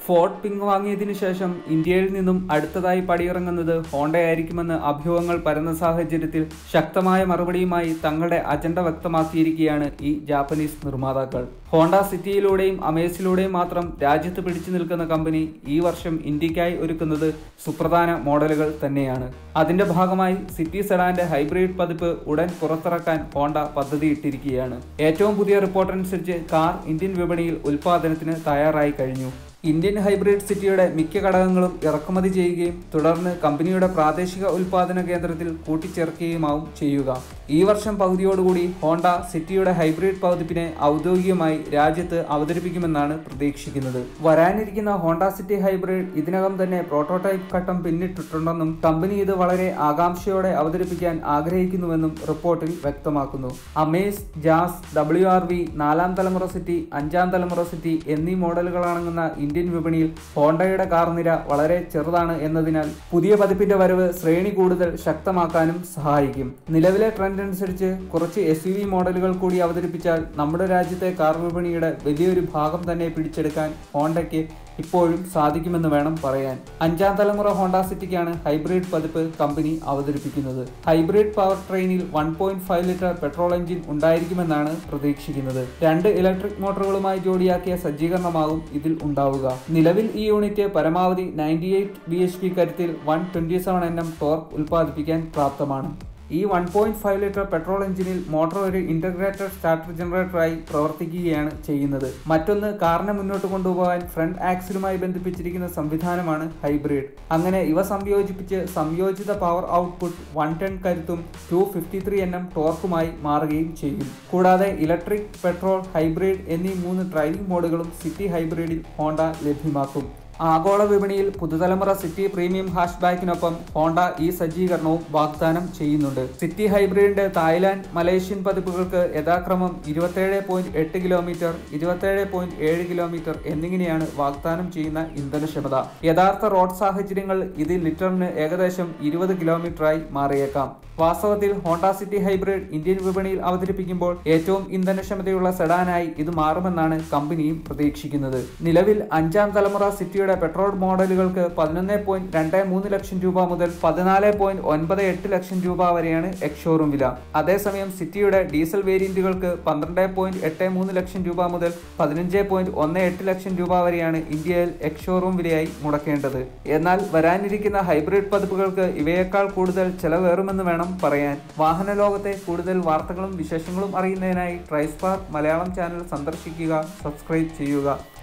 Ford പിൻവാങ്ങിയതിനു ശേഷം ഇന്ത്യയിൽ നിന്നും അടുത്തതായി പടിയിറങ്ങുന്നത് ഹോണ്ടയായിരിക്കുമെന്ന് അഭ്യൂഹങ്ങൾ പരന്ന സാഹചര്യത്തിൽ ശക്തമായ മറുപടിയുമായി തങ്ങളുടെ അജണ്ട വ്യക്തമാക്കിയിരിക്കുകയാണ് ഈ ജാപ്പനീസ് നിർമ്മാതാക്കൾ ഹോണ്ട സിറ്റിയിലൂടെയും അമേസിലൂടെയും മാത്രം രാജ്യത്ത് പിടിച്ചു നിൽക്കുന്ന കമ്പനി ഈ വർഷം ഇന്ത്യക്കായി ഒരുക്കുന്നത് സുപ്രധാന മോഡലുകൾ തന്നെയാണ് അതിന്റെ ഭാഗമായി സിറ്റി സെഡാന്റെ ഹൈബ്രിഡ് പതിപ്പ് ഉടൻ പുറത്തിറക്കാൻ ഹോണ്ട പദ്ധതിയിട്ടിരിക്കുകയാണ് ഏറ്റവും പുതിയ റിപ്പോർട്ട് അനുസരിച്ച് കാർ ഇന്ത്യൻ വിപണിയിൽ ഉൽപാദനത്തിന് തയ്യാറായി കഴിഞ്ഞു ഇന്ത്യൻ ഹൈബ്രിഡ് സിറ്റിയുടെ മിക്ക ഘടകങ്ങളും ഇറക്കുമതി ചെയ്യുകയും തുടർന്ന് കമ്പനിയുടെ പ്രാദേശിക ഉൽപാദന കേന്ദ്രത്തിൽ കൂട്ടിച്ചേർക്കുകയുമാവും ചെയ്യുക ഈ വർഷം പകുതിയോടുകൂടി ഹോണ്ട സിറ്റിയുടെ ഹൈബ്രിഡ് പതിപ്പിനെ ഔദ്യോഗികമായി രാജ്യത്ത് അവതരിപ്പിക്കുമെന്നാണ് പ്രതീക്ഷിക്കുന്നത് വരാനിരിക്കുന്ന ഹോണ്ട സിറ്റി ഹൈബ്രിഡ് ഇതിനകം തന്നെ പ്രോട്ടോടൈപ്പ് ഘട്ടം പിന്നിട്ടിട്ടുണ്ടെന്നും കമ്പനി ഇത് വളരെ ആകാംക്ഷയോടെ അവതരിപ്പിക്കാൻ ആഗ്രഹിക്കുന്നുവെന്നും റിപ്പോർട്ടിൽ വ്യക്തമാക്കുന്നു Amaze Jazz W R V നാലാം തലമുറ സിറ്റി അഞ്ചാം തലമുറ സിറ്റി എന്നീ മോഡലുകളടങ്ങുന്ന ഇന്ത്യൻ വിപണിയിൽ ഹോണ്ടയുടെ കാർ നിര വളരെ ചെറുതാണ് എന്നതിനാൽ പുതിയ പതിപ്പിന്റെ വരവ് ശ്രേണി കൂടുതൽ ശക്തമാക്കാനും സഹായിക്കും നിലവിലെ ട്രെൻഡ് അനുസരിച്ച് കുറച്ച് എസ് യു വി മോഡലുകൾ കൂടി അവതരിപ്പിച്ചാൽ നമ്മുടെ രാജ്യത്തെ കാർ വിപണിയുടെ വലിയൊരു ഭാഗം തന്നെ പിടിച്ചെടുക്കാൻ ഹോണ്ടയ്ക്ക് ഇപ്പോഴും സാധിക്കുമെന്ന് വേണം പറയാൻ അഞ്ചാം തലമുറ ഹോണ്ട സിറ്റിക്കാണ് ഹൈബ്രിഡ് പതിപ്പ് കമ്പനി അവതരിപ്പിക്കുന്നത് ഹൈബ്രിഡ് പവർ ട്രെയിനിൽ one point five litre petrol engine ഉണ്ടായിരിക്കുമെന്നാണ് പ്രതീക്ഷിക്കുന്നത് രണ്ട് ഇലക്ട്രിക് മോട്ടോറുകളുമായി ജോഡിയാക്കിയ സജ്ജീകരണമാകും ഇതിൽ ഉണ്ടാവുക നിലവിൽ ഈ യൂണിറ്റ് പരമാവധി ninety eight B H P കരുത്തിൽ one twenty seven N M torque ഉൽപ്പാദിപ്പിക്കാൻ പ്രാപ്തമാണ് ഈ one point five litre petrol എഞ്ചിനിൽ മോട്ടോർ ഒരു ഇന്റഗ്രേറ്റഡ് സ്റ്റാർട്ടർ ജനറേറ്ററായി പ്രവർത്തിക്കുകയാണ് ചെയ്യുന്നത് മറ്റൊന്ന് കാറിനെ മുന്നോട്ട് കൊണ്ടുപോകാൻ ഫ്രണ്ട് ആക്സിലുമായി ബന്ധിപ്പിച്ചിരിക്കുന്ന സംവിധാനമാണ് ഹൈബ്രിഡ് അങ്ങനെ ഇവ സംയോജിപ്പിച്ച് സംയോജിത പവർ ഔട്ട്പുട്ട് വൺ ടെൻ കരുത്തും two fifty three N M ടോർക്കുമായി മാറുകയും ചെയ്യും കൂടാതെ ഇലക്ട്രിക് പെട്രോൾ ഹൈബ്രിഡ് എന്നീ മൂന്ന് ഡ്രൈവിംഗ് മോഡുകളും സിറ്റി ഹൈബ്രിഡിൽ ഹോണ്ട ലഭ്യമാക്കും ആഗോള വിപണിയിൽ പുതുതലമുറ സിറ്റി പ്രീമിയം ഹാഷ്ബാക്കിനൊപ്പം ഹോണ്ട ഈ സജ്ജീകരണവും വാഗ്ദാനം ചെയ്യുന്നുണ്ട് സിറ്റി ഹൈബ്രിഡിന്റെ തായ്ലാന്റ് മലേഷ്യൻ പതിപ്പുകൾക്ക് യഥാക്രമം ഇരുപത്തേഴ് പോയിന്റ് എട്ട് കിലോമീറ്റർ ഇരുപത്തേഴ് പോയിന്റ് ഏഴ് കിലോമീറ്റർ എന്നിങ്ങനെയാണ് വാഗ്ദാനം ചെയ്യുന്ന ഇന്ധനക്ഷമത യഥാർത്ഥ റോഡ് സാഹചര്യങ്ങൾ ഇത് ലിറ്ററിന് ഏകദേശം ഇരുപത് കിലോമീറ്ററായി മാറിയേക്കാം വാസ്തവത്തിൽ ഹോണ്ട സിറ്റി ഹൈബ്രിഡ് ഇന്ത്യൻ വിപണിയിൽ അവതരിപ്പിക്കുമ്പോൾ ഏറ്റവും ഇന്ധനക്ഷമതയുള്ള സെഡാനായി ഇത് മാറുമെന്നാണ് കമ്പനിയും പ്രതീക്ഷിക്കുന്നത് നിലവിൽ അഞ്ചാം തലമുറ സിറ്റിയുടെ പെട്രോൾ മോഡലുകൾക്ക് പതിനൊന്ന് പോയിന്റ് രണ്ട് മൂന്ന് ലക്ഷം രൂപ മുതൽ പതിനാല് പോയിന്റ് ഒൻപത് എട്ട് ലക്ഷം രൂപ വരെയാണ് എക്സ്ഷോറൂം വില അതേസമയം സിറ്റിയുടെ ഡീസൽ വേരിയന്റുകൾക്ക് പന്ത്രണ്ട് പോയിന്റ് എട്ട് മൂന്ന് ലക്ഷം രൂപ മുതൽ പതിനഞ്ച് പോയിന്റ് ഒന്ന് എട്ട് ലക്ഷം രൂപ വരെയാണ് ഇന്ത്യയിൽ എക്സ്ഷോറൂം വിലയായി മുടക്കേണ്ടത് എന്നാൽ വരാനിരിക്കുന്ന ഹൈബ്രിഡ് പതിപ്പുകൾക്ക് ഇവയേക്കാൾ കൂടുതൽ ചെലവേറുമെന്ന് വേണം പറയാൻ വാഹന ലോകത്തെ കൂടുതൽ വാർത്തകളും വിശേഷങ്ങളും അറിയുന്നതിനായി ട്രൈസ്പാർ മലയാളം ചാനൽ സന്ദർശിക്കുക സബ്സ്ക്രൈബ് ചെയ്യുക